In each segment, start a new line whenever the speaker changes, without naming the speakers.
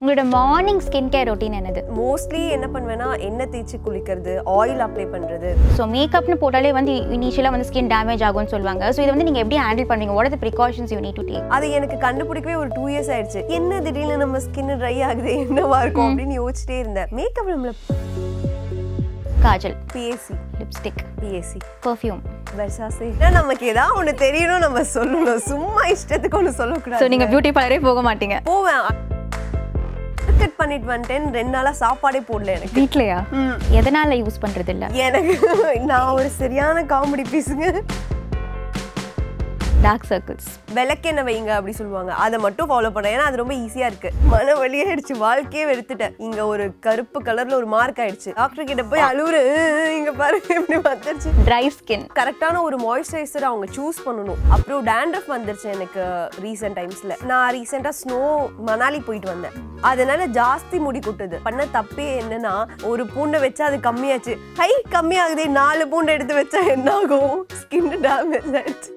உங்களோட morning skin care routine என்னது
mostly என்ன பண்ணுவேன்னா எண்ணெய் தேய்ச்சி குளிக்கிறது ஆயில் அப்ளை பண்ணுறது
ஸோ மேக்கப்னு போட்டாலே வந்து இனிஷியலாக வந்து ஸ்கின் டேமேஜ் ஆகும்னு சொல்லுவாங்க ஸோ இதை வந்து நீங்கள் எப்படி ஹேண்டில் பண்ணுவீங்க what are precautions you need to take
அது எனக்கு கண்டுபிடிக்கவே ஒரு டூ இயர்ஸ் ஆயிடுச்சு என்ன திடீர்னு நம்ம ஸ்கின் ட்ரை ஆகுது என்னவா இருக்கும் அப்படின்னு யோசிச்சிட்டே இருந்தேன் மேக்கப் நம்மள
kajal
PSC
lipstick
PSC
perfume
Versace நமக்கு ஏதாவது ஒன்று தெரியணும் நம்ம சொல்லணும் சும்மா இஷ்டத்துக்கு ஒன்று
ஸோ
சொல்லக்கூடாது
நீங்கள் பியூட்டி பார்லரே போக மாட்டீங்க
போவேன் கட் பண்ணிட்டு வந்துட்டேன் ரெண்டு நாளா சாப்பாடே போடல எனக்கு
வீட்லையா எதனால் யூஸ் பண்ணுறது இல்லை
எனக்கு நான் ஒரு சரியான காமெடி பீஸுங்க
டார்க் சர்க்கிள்ஸ்
விளக்கெண்ணெய் வைங்க அப்படி சொல்லுவாங்க அதை மட்டும் ஃபாலோ பண்ணேன் ஏன்னா அது ரொம்ப ஈஸியா இருக்கு மன வழியாயிடுச்சு வாழ்க்கையே வெறுத்துட்டேன் இங்க ஒரு கருப்பு கலர்ல ஒரு மார்க் ஆயிடுச்சு டாக்டர் கிட்ட போய் அழுவுறு இங்க பாருங்க இப்படி வந்துருச்சு
ட்ரை ஸ்கின்
கரெக்டான ஒரு மாய்ஸ்சரைசர் அவங்க சூஸ் பண்ணணும் அப்புறம் டேண்ட்ரஃப் வந்துருச்சு எனக்கு ரீசெண்ட் டைம்ஸ்ல நான் ரீசெண்டா ஸ்னோ மணாலி போயிட்டு வந்தேன் அதனால ஜாஸ்தி முடி கொட்டுது பண்ண தப்பே என்னன்னா ஒரு பூண்டை வச்சா அது கம்மியாச்சு ஹை கம்மியாகுதே நாலு பூண்டை எடுத்து வச்சா என்ன ஆகும் ஸ்கின் டேமேஜ் ஆயிடுச்சு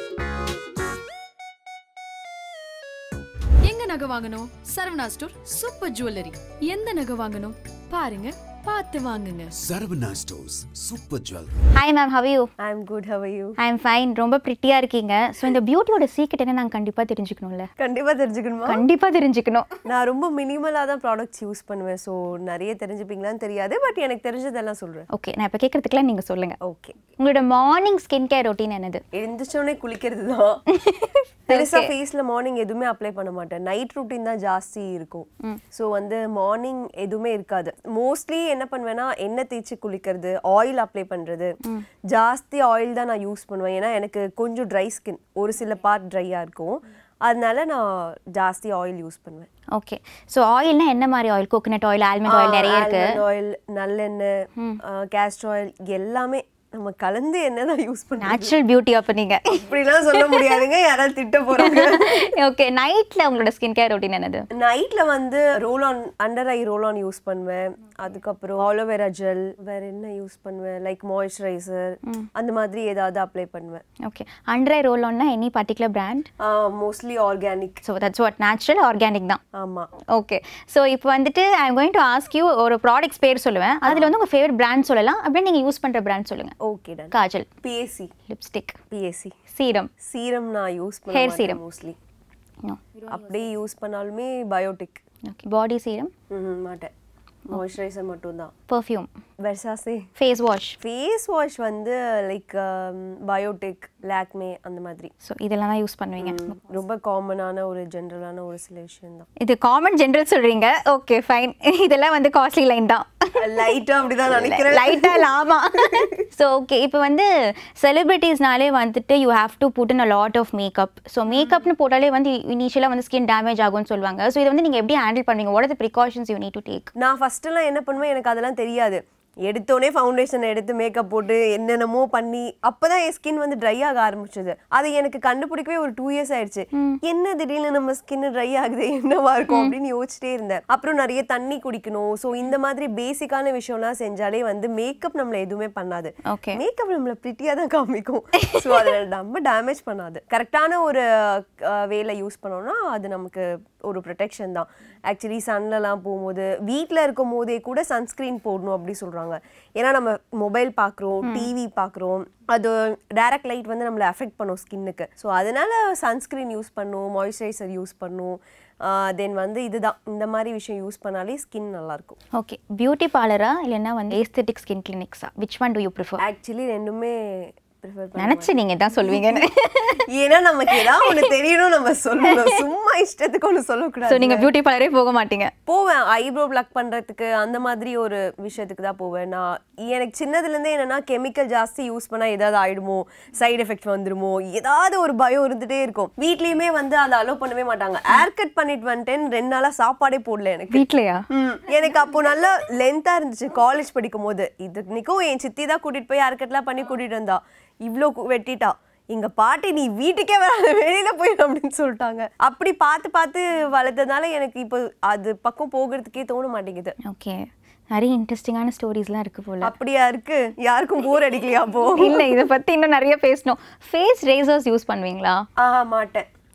எங்க நகை வாங்கணும் சரவணா ஸ்டோர் சூப்பர் ஜுவல்லரி எந்த நகை வாங்கணும் பாருங்க பார்த்து வாங்குங்க
Saravana Stores Super Jewelry.
Hi ma'am how you
I am good how you
I am fine ரொம்ப ப்ரிட்டியாக இருக்கீங்க ஸோ இந்த பியூட்டியோட சீக்கிரம் என்ன நாங்கள் கண்டிப்பாக தெரிஞ்சுக்கணும்ல
கண்டிப்பா தெரிஞ்சுக்கணுமா
கண்டிப்பாக தெரிஞ்சுக்கணும்
நான் ரொம்ப மினிமலாக தான் ப்ராடக்ட்ஸ் யூஸ் பண்ணுவேன் ஸோ நிறைய தெரிஞ்சுப்பீங்களான்னு தெரியாது பட் எனக்கு தெரிஞ்சதெல்லாம் சொல்கிறேன்
ஓகே நான் இப்போ கேட்குறதுக்குலாம் நீங்கள் சொல்லுங்கள்
ஓகே
உங்களோட மார்னிங் ஸ்கின் கேர் ரொட்டீன் என்னது
எழுந்திரிச்சோடனே குளிக்கிறது தான் பெருசாக ஃபேஸில் மார்னிங் எதுவுமே அப்ளை பண்ண மாட்டேன் நைட் ரூட்டீன் தான் ஜாஸ்தி இருக்கும் ஸோ வந்து மார்னிங் எதுவுமே இருக்காது மோஸ்ட்லி என்ன பண்ணுவேன்னா எண்ணெய் தேய்ச்சி குளிக்கிறது ஆயில் அப்ளை பண்ணுறது ஜாஸ்தி ஆயில் தான் நான் யூஸ் பண்ணுவேன் ஏன்னா எனக்கு கொஞ்சம் ட்ரை ஸ்கின் ஒரு சில பார்ட் ட்ரையாக இருக்கும் அதனால நான் ஜாஸ்தி ஆயில் யூஸ் பண்ணுவேன்
ஓகே ஸோ ஆயில்னா என்ன மாதிரி oil coconut oil almond oil நிறைய இருக்கு
ஆயில் நல்லெண்ணெய் கேஸ்டர் ஆயில் எல்லாமே நம்ம கலந்து எண்ணெய் தான் யூஸ் பண்ணுவோம்
நேச்சுரல் பியூட்டி அப்போ நீங்கள்
இப்படிலாம் சொல்ல முடியாதுங்க யாராவது திட்ட போறாங்க
ஓகே நைட்டில் உங்களோட ஸ்கின் கேர் ரொட்டீன் என்னது
நைட்ல வந்து roll on under eye roll on use பண்ணுவேன் அதுக்கப்புறம் ஆலோவேரா ஜெல் வேற என்ன யூஸ் பண்ணுவேன் லைக் மாய்ஸ்சரைசர் அந்த மாதிரி ஏதாவது அப்ளை பண்ணுவேன்
ஓகே அண்டர் ஐ ரோல் ஆன்னா any particular brand
mostly organic
so that's what natural organic தான்
ஆமா
ஓகே ஸோ இப்போ வந்துட்டு I am going to ask you ஒரு ப்ராடக்ட்ஸ் பேர் சொல்லுவேன் அதில் வந்து உங்கள் ஃபேவரட் பிராண்ட் சொல்லலாம் அப்படியே நீங்கள் யூஸ் பண்ணுற பிராண்ட் சொல்லுங்கள்
okay done
kajal
PSC
lipstick
PSC
serum
serum நான் யூஸ்
Hair
பண்ண
serum.
மோஸ்ட்லி
நோ
அப்படியே யூஸ் பண்ணாலுமே பயோட்டிக்
ஓகே பாடி சீரம்
மாட்டேன் மாய்ஸ்சரைசர் மட்டும்தான்
perfume
Versace
face wash
face wash வந்து லைக் பயோடெக் லாக்மே அந்த மாதிரி
ஸோ இதெல்லாம் தான் யூஸ் பண்ணுவீங்க
ரொம்ப காமனான ஒரு ஜென்ரலான ஒரு சில விஷயம் தான்
இது காமன் ஜென்ரல் சொல்கிறீங்க ஓகே ஃபைன் இதெல்லாம் வந்து காஸ்ட்லி லைன் தான்
லைட்டா அப்படிதான் நினைக்கிறேன்
லைட்டாக இல்லாமா ஸோ ஓகே இப்போ வந்து செலிபிரிட்டிஸ்னாலே வந்துட்டு you have to put in a lot of makeup so மேக்கப்னு போட்டாலே வந்து இனிஷியலாக வந்து ஸ்கின் டேமேஜ் ஆகும்னு சொல்லுவாங்க ஸோ இதை வந்து நீங்கள் எப்படி ஹேண்டில் பண்ணுவீங்க what are precautions you need to take
நான் ஃபர்ஸ்ட் எல்லாம் என்ன பண்ணுவேன் எனக்கு அதெல்லாம் தெரியாது எடுத்தோடனே ஃபவுண்டேஷன் எடுத்து மேக்கப் போட்டு என்னென்னமோ பண்ணி அப்பதான் என் ஸ்கின் வந்து ட்ரை ஆக ஆரம்பிச்சது அது எனக்கு கண்டுபிடிக்கவே ஒரு டூ இயர்ஸ் ஆயிடுச்சு என்ன திடீர்னு நம்ம ஸ்கின் ட்ரை ஆகுது என்னவா இருக்கும் அப்படின்னு யோசிச்சிட்டே இருந்தேன் அப்புறம் நிறைய தண்ணி குடிக்கணும் ஸோ இந்த மாதிரி பேசிக்கான விஷயம்லாம் செஞ்சாலே வந்து மேக்கப் நம்மள எதுவுமே பண்ணாது
ஓகே
மேக்கப் நம்மள ப்ரிட்டியாக தான் காமிக்கும் ஸோ அதில் நம்ம டேமேஜ் பண்ணாது கரெக்டான ஒரு வேலை யூஸ் பண்ணோம்னா அது நமக்கு ஒரு ப்ரொடெக்ஷன் தான் ஆக்சுவலி சன்லலாம் போகும்போது வீட்டில் இருக்கும் போதே கூட சன்ஸ்க்ரீன் போடணும் அப்படி சொல்கிறாங்க ஏன்னா நம்ம மொபைல் பார்க்குறோம் டிவி பார்க்குறோம் அது டைரக்ட் லைட் வந்து நம்மளை அஃபெக்ட் பண்ணும் ஸ்கின்னுக்கு ஸோ அதனால சன்ஸ்க்ரீன் யூஸ் பண்ணும் மாய்ஸ்சரைசர் யூஸ் பண்ணும் தென் வந்து இதுதான் இந்த மாதிரி விஷயம் யூஸ் பண்ணாலே ஸ்கின் நல்லாயிருக்கும்
ஓகே பியூட்டி பார்லரா இல்லைன்னா வந்து ஏஸ்தெட்டிக் ஸ்கின் கிளினிக்ஸா which one do you prefer
actually ரெண்டுமே ப்ரிஃபர் பண்ண
நினச்சி நீங்கள் தான் சொல்வீங்கன்னு
ஏன்னா நமக்கு ஏதாவது ஒண்ணு தெரியணும் நம்ம சொல்லணும் சும்மா இஷ்டத்துக்கு ஒண்ணு
ஸோ
சொல்லக்கூடாது
நீங்கள் பியூட்டி பார்லரே போக மாட்டீங்க
போவேன் ஐப்ரோ பிளக் பண்றதுக்கு அந்த மாதிரி ஒரு விஷயத்துக்கு தான் போவேன் நான் எனக்கு சின்னதுல இருந்தே என்னன்னா கெமிக்கல் ஜாஸ்தி யூஸ் பண்ணா ஏதாவது ஆயிடுமோ சைடு எஃபெக்ட் வந்துருமோ ஏதாவது ஒரு பயம் இருந்துட்டே இருக்கும் வீட்லயுமே வந்து அதை அலோவ் பண்ணவே மாட்டாங்க ஹேர் கட் பண்ணிட்டு வந்துட்டேன் ரெண்டு நாளா சாப்பாடே போடல எனக்கு
வீட்லையா
ம், எனக்கு அப்போ நல்லா லென்த்தா இருந்துச்சு காலேஜ் படிக்கும் போது இதுக்கும் என் சித்தி தான் கூட்டிட்டு போய் ஹேர் கட்லாம் பண்ணி கூட்டிட்டு வந்தா இவ்ளோ கு- வெட்டிட்டா எங்க பாட்டி நீ வீட்டுக்கே வராத வெளியில போயிடு அப்படின்னு சொல்லிட்டாங்க அப்படி பார்த்து பார்த்து வளர்த்ததுனால எனக்கு இப்போ அது பக்கம் போகிறதுக்கே தோண மாட்டேங்குது
ஓகே நிறைய இன்ட்ரெஸ்டிங்கான ஸ்டோரிஸ்லாம் இருக்கு போல
அப்படியா இருக்கு யாருக்கும் போர் அடிக்கலையா அப்போ
இல்லை இதை பற்றி இன்னும் நிறைய பேசணும் ஃபேஸ் ரேசர்ஸ் யூஸ் பண்ணுவீங்களா
ஆஹா மாட்டேன்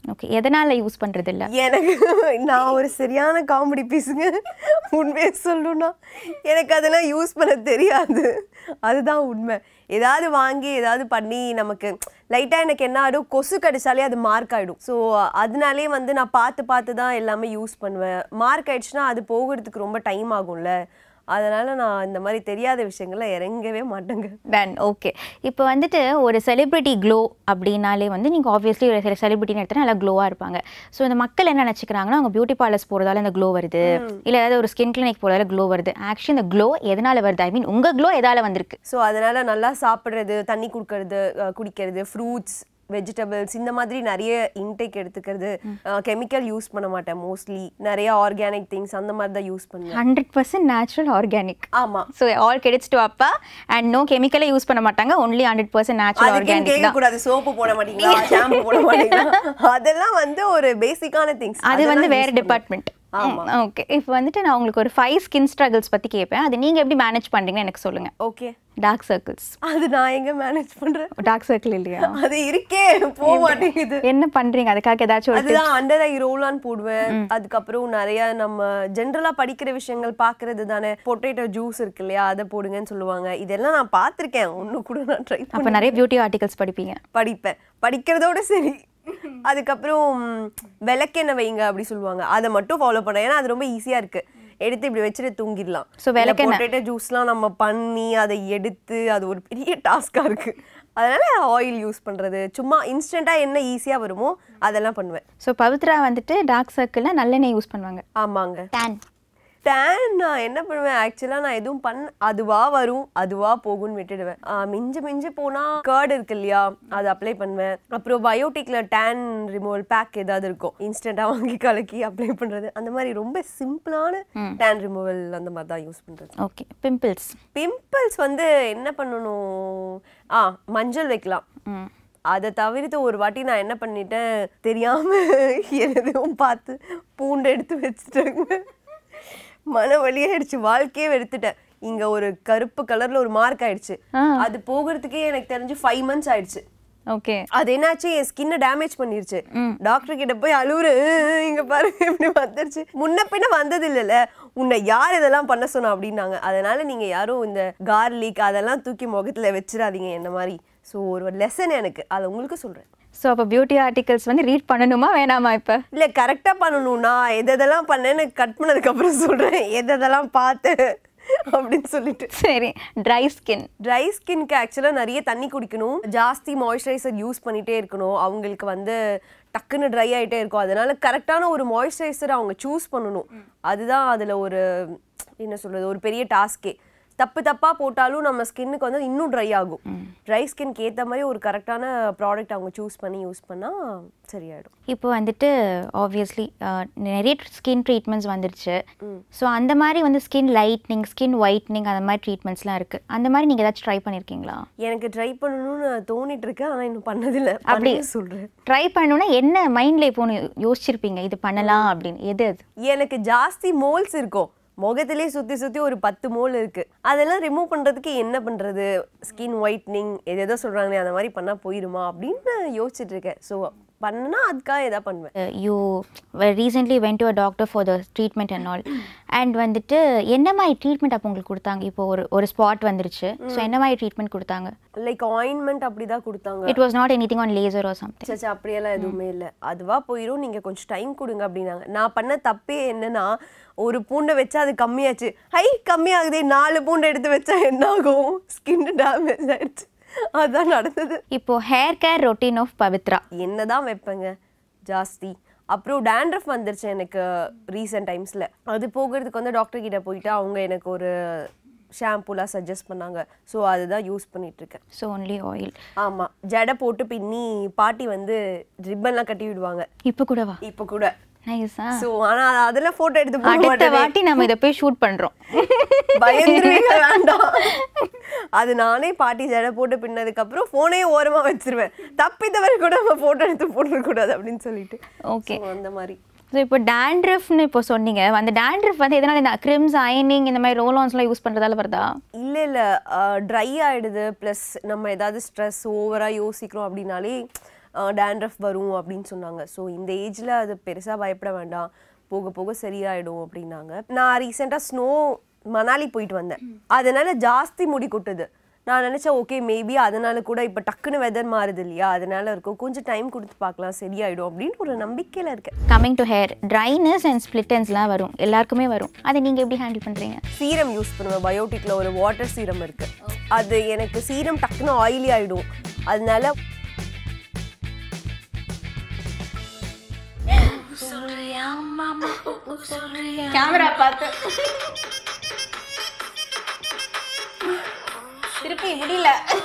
ஓகே எதனால் யூஸ் பண்ணுறது இல்லை
எனக்கு நான் ஒரு சரியான காமெடி பீஸுங்க உண்மையை சொல்லணும்னா எனக்கு அதெல்லாம் யூஸ் பண்ண தெரியாது அதுதான் உண்மை ஏதாவது வாங்கி ஏதாவது பண்ணி நமக்கு லைட்டாக எனக்கு என்ன ஆகிடும் கொசு கடிச்சாலே அது மார்க் ஆகிடும் ஸோ அதனாலே வந்து நான் பார்த்து பார்த்து தான் எல்லாமே யூஸ் பண்ணுவேன் மார்க் ஆயிடுச்சுன்னா அது போகிறதுக்கு ரொம்ப டைம் ஆகும்ல அதனால் நான் இந்த மாதிரி தெரியாத விஷயங்கள்ல இறங்கவே மாட்டேங்க
டன் ஓகே இப்போ வந்துட்டு ஒரு செலிபிரிட்டி க்ளோ அப்படின்னாலே வந்து நீங்கள் ஆப்வியஸ்லி ஒரு செலிபிரிட்டின்னு எடுத்தால் நல்லா க்ளோவாக இருப்பாங்க ஸோ இந்த மக்கள் என்ன நினச்சிக்கிறாங்கன்னா அவங்க பியூட்டி பார்லர்ஸ் போகிறதால இந்த க்ளோ வருது இல்லை ஏதாவது ஒரு ஸ்கின் கிளினிக் போகிறதால க்ளோ வருது ஆக்சுவலி இந்த க்ளோ எதனால் வருது ஐ மீன் உங்கள் க்ளோ எதால் வந்திருக்கு
ஸோ அதனால் நல்லா சாப்பிட்றது தண்ணி குடிக்கிறது அஹ், குடிக்கிறது ஃப்ரூட்ஸ் வெஜிடபிள்ஸ் இந்த மாதிரி நிறைய இன்டேக் எடுத்துக்கிறது கெமிக்கல் யூஸ் பண்ண மாட்டேன் மோஸ்ட்லி நிறைய ஆர்கானிக் திங்ஸ் அந்த மாதிரி தான் யூஸ் பண்ணுவேன்
ஹண்ட்ரட் பர்சன்ட் நேச்சுரல் ஆர்கானிக்
ஆமாம்
ஸோ ஆல் கிரெடிட்ஸ் டு அப்பா அண்ட் நோ கெமிக்கலே யூஸ் பண்ண மாட்டாங்க ஒன்லி ஹண்ட்ரட் பர்சன்ட் நேச்சுரல்
அதுக்கு
ஆர்கானிக்
கேட்க
தான்
கூடாது சோப்பு போட மாட்டீங்களா ஷாம்பு போட மாட்டீங்களா அதெல்லாம் வந்து ஒரு பேசிக்கான திங்ஸ்
அது வந்து வேற டிபார்ட்மெண்ட் ஓகே இப்போ வந்துட்டு நான் உங்களுக்கு ஒரு ஃபைவ் ஸ்கின் ஸ்ட்ரகிள்ஸ் பற்றி கேட்பேன் அது நீங்கள் எப்படி மேனேஜ் பண்ணுறீங்கன்னு எனக்கு சொல்லுங்கள்
ஓகே
டார்க் சர்க்கிள்ஸ்
அது நான் எங்க மேனேஜ் பண்றேன்
டார்க் சர்க்கிள் இல்லையா
அது இருக்கே போக மாட்டேங்குது
என்ன பண்றீங்க அதுக்காக ஏதாச்சும் ஒரு
அதுதான் அண்டர் ஐ ரோலான் போடுவேன் அதுக்கப்புறம் நிறைய நம்ம ஜென்ரலா படிக்கிற விஷயங்கள் பாக்குறது தானே பொட்டேட்டோ ஜூஸ் இருக்கு இல்லையா அதை போடுங்கன்னு சொல்லுவாங்க இதெல்லாம் நான் பார்த்திருக்கேன் ஒண்ணு கூட நான் ட்ரை
அப்போ நிறைய பியூட்டி ஆர்டிகல்ஸ் படிப்பீங்க
படிப்பேன் படிக்கிறதோட சரி அதுக்கப்புறம் விளக்கெண்ணெய் வைங்க அப்படி சொல்லுவாங்க அதை மட்டும் ஃபாலோ பண்ணேன் ஏன்னா அது ரொம்ப ஈஸியா இருக்கு எடுத்து இப்படி வச்சுட்டு தூங்கிடலாம்
So, விளக்கெண்ணெய்.
பொட்டேட்டோ ஜூஸ்லாம் நம்ம பண்ணி அதை எடுத்து அது ஒரு பெரிய டாஸ்கா இருக்கு அதனால ஆயில் யூஸ் பண்றது சும்மா இன்ஸ்டண்டா என்ன ஈஸியா வருமோ அதெல்லாம் பண்ணுவேன்
ஸோ பவித்ரா வந்துட்டு டார்க் சர்க்கிளில் நல்லெண்ணெய் யூஸ் பண்ணுவாங்க
ஆமாங்க
டேன்
டேன் நான் என்ன பண்ணுவேன் ஆக்சுவலாக நான் எதுவும் பண்ண அதுவா வரும் அதுவா போகும்னு விட்டுடுவேன் ஆ, மிஞ்சி மிஞ்சி போனால் கேர்டு இருக்கு இல்லையா அது அப்ளை பண்ணுவேன் அப்புறம் பயோட்டிக்ல டேன் ரிமூவல் பேக் ஏதாவது இருக்கும் இன்ஸ்டண்ட்டாக வாங்கி கலக்கி அப்ளை பண்ணுறது அந்த மாதிரி ரொம்ப சிம்பிளான டேன் ரிமூவல் அந்த மாதிரி தான் யூஸ் பண்ணுறது
ஓகே பிம்பிள்ஸ்
பிம்பிள்ஸ் வந்து என்ன பண்ணணும் ஆ மஞ்சள் வைக்கலாம்
ம்
அதை தவிர்த்து ஒரு வாட்டி நான் என்ன பண்ணிட்டேன் தெரியாம எதுவும் பார்த்து பூண்டு எடுத்து வச்சுட்டேங்க மன வலியாயிடுச்சு வாழ்க்கையே வெறுத்துட்டேன் இங்க ஒரு கருப்பு கலர்ல ஒரு மார்க் ஆயிடுச்சு
ஆ.
அது போகிறதுக்கே எனக்கு தெரிஞ்சு ஃபைவ் மந்த்ஸ் ஆயிடுச்சு
ஓகே
அது என்னாச்சு என் ஸ்கின்னை டேமேஜ் பண்ணிருச்சு டாக்டர் கிட்ட போய் அழுவுற இங்க பாருங்க இப்படி வந்துருச்சு முன்ன பின்ன வந்தது இல்லைல்ல உன்னை யார் இதெல்லாம் பண்ண சொன்னா அப்படின்னாங்க அதனால நீங்க யாரும் இந்த கார்லிக் அதெல்லாம் தூக்கி முகத்துல வச்சிடாதீங்க என்ன மாதிரி ஸோ ஒரு லெசன் எனக்கு அதை உங்களுக்கு சொல்றேன்
ஸோ அப்போ பியூட்டி ஆர்டிகல்ஸ் வந்து ரீட் பண்ணணுமா வேணாமா இப்போ
இல்ல கரெக்டா பண்ணணும் நான் எது எதெல்லாம் பண்ணேன்னு கட் பண்ணதுக்கு அப்புறம் சொல்றேன் எது எதெல்லாம் பார்த்தேன் அப்படின்னு சொல்லிட்டு
சரி ட்ரை ஸ்கின்
ட்ரை ஸ்கின்க்கு ஆக்சுவலாக நிறைய தண்ணி குடிக்கணும் ஜாஸ்தி மாய்ஸ்சரைசர் யூஸ் பண்ணிட்டே இருக்கணும் அவங்களுக்கு வந்து டக்குன்னு ட்ரை ஆகிட்டே இருக்கும் அதனால கரெக்டான ஒரு மாய்ஸ்சரைசர் அவங்க சூஸ் பண்ணணும் அதுதான் அதில் ஒரு என்ன சொல்கிறது ஒரு பெரிய டாஸ்கே தப்பு தப்பாக போட்டாலும் நம்ம ஸ்கின்னுக்கு வந்து இன்னும் ட்ரை ஆகும் ட்ரை ஸ்கின்க்கு ஏற்ற மாதிரி ஒரு கரெக்டான ப்ராடக்ட் அவங்க சூஸ் பண்ணி யூஸ் பண்ணால் சரியாயிடும்
இப்போ வந்துட்டு ஆப்வியஸ்லி நிறைய ஸ்கின் ட்ரீட்மெண்ட்ஸ் வந்துருச்சு ஸோ அந்த மாதிரி வந்து ஸ்கின் லைட்னிங் ஸ்கின் ஒயிட்னிங் அந்த மாதிரி ட்ரீட்மெண்ட்ஸ்லாம் இருக்குது அந்த மாதிரி நீங்கள் ஏதாச்சும் ட்ரை பண்ணியிருக்கீங்களா
எனக்கு ட்ரை பண்ணணும்னு தோணிட்டு இருக்கேன் ஆனால் இன்னும் பண்ணதில்லை
அப்படி
அப்படி சொல்கிறேன்
ட்ரை பண்ணணும்னா என்ன மைண்டில் இப்போ ஒன்று யோசிச்சிருப்பீங்க இது பண்ணலாம் அப்படின்னு எது அது
எனக்கு ஜாஸ்தி மோல்ஸ் இருக்கும் முகத்திலே சுத்தி சுத்தி ஒரு பத்து மோல் இருக்கு அதெல்லாம் ரிமூவ் பண்றதுக்கு என்ன பண்றது ஸ்கின் ஒயிட்னிங் எதோ சொல்றாங்களே அந்த மாதிரி பண்ணா போயிருமா அப்படின்னு யோசிச்சுட்டு இருக்கேன் ஸோ பண்ணனா அதுக்காக எதா பண்ணுவேன்
you recently went to a doctor for the treatment and all and வந்துட்டு என்ன மாதிரி ட்ரீட்மெண்ட் அப்போ உங்களுக்கு கொடுத்தாங்க இப்போ ஒரு ஒரு ஸ்பாட் வந்துருச்சு ஸோ என்ன மாதிரி ட்ரீட்மெண்ட் கொடுத்தாங்க
லைக் ஆயின்மெண்ட் அப்படிதான் கொடுத்தாங்க
it was not anything on laser or something
சச்சா அப்படியெல்லாம் எதுவுமே இல்லை அதுவா போயிடும் நீங்க கொஞ்சம் டைம் கொடுங்க அப்படின்னாங்க நான் பண்ண தப்பே என்னன்னா ஒரு பூண்டை வச்சா அது கம்மியாச்சு ஹை கம்மியாகுதே நாலு பூண்டை எடுத்து வச்சா என்ன ஆகும் ஸ்கின் டேமேஜ் ஆயிடுச்சு அதான் நடந்தது
இப்போ hair care routine of Pavithra
என்னதான் வைப்பேங்க ஜாஸ்தி அப்புறம் டேண்ட்ரஃப் வந்துருச்சு எனக்கு ரீசெண்ட் டைம்ஸில் அது போகிறதுக்கு வந்து டாக்டர் கிட்ட போயிட்டு அவங்க எனக்கு ஒரு ஷாம்பூலாம் சஜஸ்ட் பண்ணாங்க ஸோ அதுதான் யூஸ் பண்ணிட்டு இருக்கேன்
ஸோ ஒன்லி ஆயில்
ஆமாம் ஜடை போட்டு பின்னி பாட்டி வந்து ரிப்பன்லாம் கட்டி விடுவாங்க
இப்போ கூடவா
இப்போ கூட
நைஸா
ஸோ ஆனால் அதெல்லாம் ஃபோட்டோ எடுத்து போட
அடுத்த
மாட்டேனே.
வாட்டி நம்ம இதை போய் ஷூட் பண்ணுறோம்
பயந்துருவீங்க வேண்டாம் அது நானே பாட்டி ஜடை போட்டு பின்னதுக்கு அப்புறம் போனே ஓரமா வச்சிருவேன் தப்பி தவிர கூட நம்ம போட்டோ எடுத்து போட்டுறக்கூடாது அப்படின்னு சொல்லிட்டு
ஓகே
So, அந்த மாதிரி
ஸோ இப்போ டேண்ட்ரஃப்னு இப்போ சொன்னீங்க அந்த டேண்ட்ரஃப் வந்து எதனால இந்த க்ரிம்ஸ் அயனிங் இந்த மாதிரி ரோலான்ஸ்லாம் யூஸ் பண்ணுறதால வருதா
இல்ல இல்ல ட்ரை ஆயிடுது ப்ளஸ் நம்ம ஏதாவது ஸ்ட்ரெஸ் ஓவரா யோசிக்கிறோம் அப்படின்னாலே டேண்ட்ரஃப் வரும் அப்படின்னு சொன்னாங்க ஸோ இந்த ஏஜில் அது பெருசாக பயப்பட வேண்டாம் போக போக சரியாயிடும் அப்படின்னாங்க நான் ரீசெண்டாக ஸ்னோ மணாலி போயிட்டு வந்தேன் அதனால ஜாஸ்தி முடி கொட்டுது நான் நினச்சேன் ஓகே மேபி அதனால கூட இப்போ டக்குன்னு வெதர் மாறுது இல்லையா அதனால இருக்கும் கொஞ்சம் டைம் கொடுத்து பார்க்கலாம் சரியாயிடும் அப்படின்னு ஒரு நம்பிக்கையில் இருக்கேன்
coming to hair dryness and ஸ்பிளிட்டன்ஸ்லாம் வரும் எல்லாருக்குமே வரும் அதை நீங்கள் எப்படி ஹேண்டில் பண்ணுறீங்க
சீரம் யூஸ் பண்ணுவேன் பயோட்டிக்ல ஒரு வாட்டர் சீரம் இருக்கு அது எனக்கு சீரம் டக்குன்னு ஆயிலி ஆயிடும் அதனால
கேமரா பார்த்து திருப்பி முடியல